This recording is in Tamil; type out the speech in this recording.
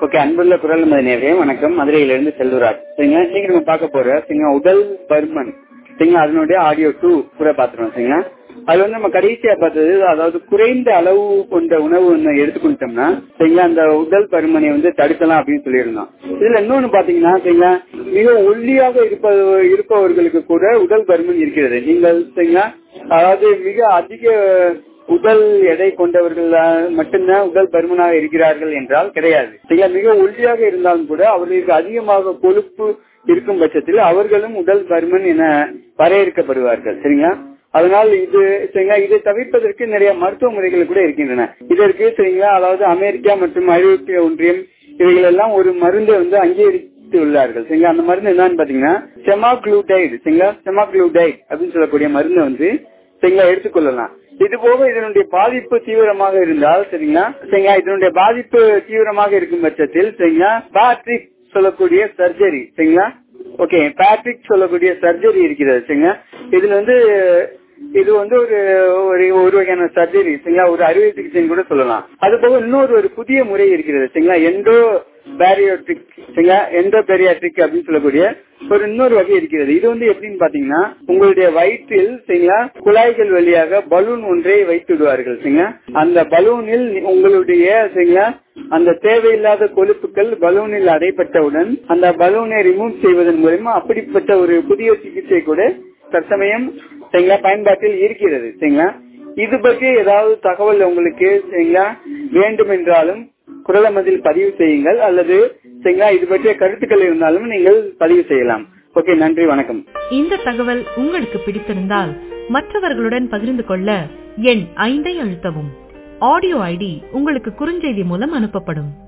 ஓகே அன்புள்ள குரல் மதினேரே வணக்கம் மதுரையிலிருந்து செல்வராஜ் சரிங்களா இன்னைக்கு நம்ம பார்க்க போற சரிங்களா உடல் பருமன் சரிங்களா அதனுடைய ஆடியோ டூ கூட பாத்துருவோம் சரிங்களா அது வந்து நம்ம கடைசியா பார்த்தது அதாவது குறைந்த அளவு கொண்ட உணவு ஒண்ணு எடுத்துக்கிட்டோம்னா சரிங்களா அந்த உடல் பருமனை வந்து தடுக்கலாம் அப்படின்னு சொல்லியிருந்தோம் இதுல இன்னொன்னு பாத்தீங்கன்னா சரிங்களா மிக ஒல்லியாக இருப்ப இருப்பவர்களுக்கு கூட உடல் பருமன் இருக்கிறது நீங்கள் சரிங்களா அதாவது மிக அதிக உடல் எடை கொண்டவர்கள் மட்டும்தான் உடல் பருமனாக இருக்கிறார்கள் என்றால் கிடையாது சரிங்களா மிக ஒல்லியாக இருந்தாலும் கூட அவர்களுக்கு அதிகமாக கொழுப்பு இருக்கும் பட்சத்தில் அவர்களும் உடல் பருமன் என வரையறுக்கப்படுவார்கள் சரிங்களா அதனால் இது சரிங்களா இதை தவிர்ப்பதற்கு நிறைய மருத்துவ முறைகள் கூட இருக்கின்றன இதற்கு சரிங்களா அதாவது அமெரிக்கா மற்றும் ஐரோப்பிய ஒன்றியம் இவைகள் எல்லாம் ஒரு மருந்தை வந்து அங்கீகரித்து உள்ளார்கள் சரிங்களா அந்த மருந்து என்னன்னு பாத்தீங்கன்னா செமாக்ளூடைடு சரிங்களா செமாக்ளூடைட் அப்படின்னு சொல்லக்கூடிய மருந்து வந்து சரிங்களா எடுத்துக்கொள்ளலாம் இது போக இதனுடைய பாதிப்பு தீவிரமாக இருந்தால் சரிங்களா சரிங்களா இதனுடைய பாதிப்பு தீவிரமாக இருக்கும் பட்சத்தில் சரிங்களா பேட்ரிக் சொல்லக்கூடிய சர்ஜரி சரிங்களா ஓகே பேட்ரிக் சொல்லக்கூடிய சர்ஜரி இருக்கிறது சரிங்களா இதுல வந்து இது வந்து ஒரு ஒரு ஒரு வகையான சர்ஜரி சரிங்களா ஒரு அறுவை சிகிச்சைன்னு கூட சொல்லலாம் அது போக இன்னொரு ஒரு புதிய முறை இருக்கிறது சரிங்களா எண்டோ பேரியோட்ரிக் சரிங்களா எண்டோ பேரியாட்ரிக் அப்படின்னு சொல்லக்கூடிய ஒரு இன்னொரு வகை இருக்கிறது இது வந்து எப்படின்னு பாத்தீங்கன்னா உங்களுடைய வயிற்றில் சரிங்களா குழாய்கள் வழியாக பலூன் ஒன்றை வைத்து விடுவார்கள் சரிங்களா அந்த பலூனில் உங்களுடைய சரிங்களா அந்த தேவையில்லாத கொழுப்புகள் பலூனில் அடைப்பட்டவுடன் அந்த பலூனை ரிமூவ் செய்வதன் மூலமா அப்படிப்பட்ட ஒரு புதிய சிகிச்சை கூட தற்சமயம் சரிங்களா பயன்பாட்டில் இருக்கிறது சரிங்களா இது பற்றி ஏதாவது தகவல் உங்களுக்கு சரிங்களா வேண்டும் என்றாலும் குரலமதில் பதிவு செய்யுங்கள் அல்லது சரிங்களா இது பற்றிய கருத்துக்கள் இருந்தாலும் நீங்கள் பதிவு செய்யலாம் ஓகே நன்றி வணக்கம் இந்த தகவல் உங்களுக்கு பிடித்திருந்தால் மற்றவர்களுடன் பகிர்ந்து கொள்ள எண் ஐந்தை அழுத்தவும் ஆடியோ ஐடி உங்களுக்கு குறுஞ்செய்தி மூலம் அனுப்பப்படும்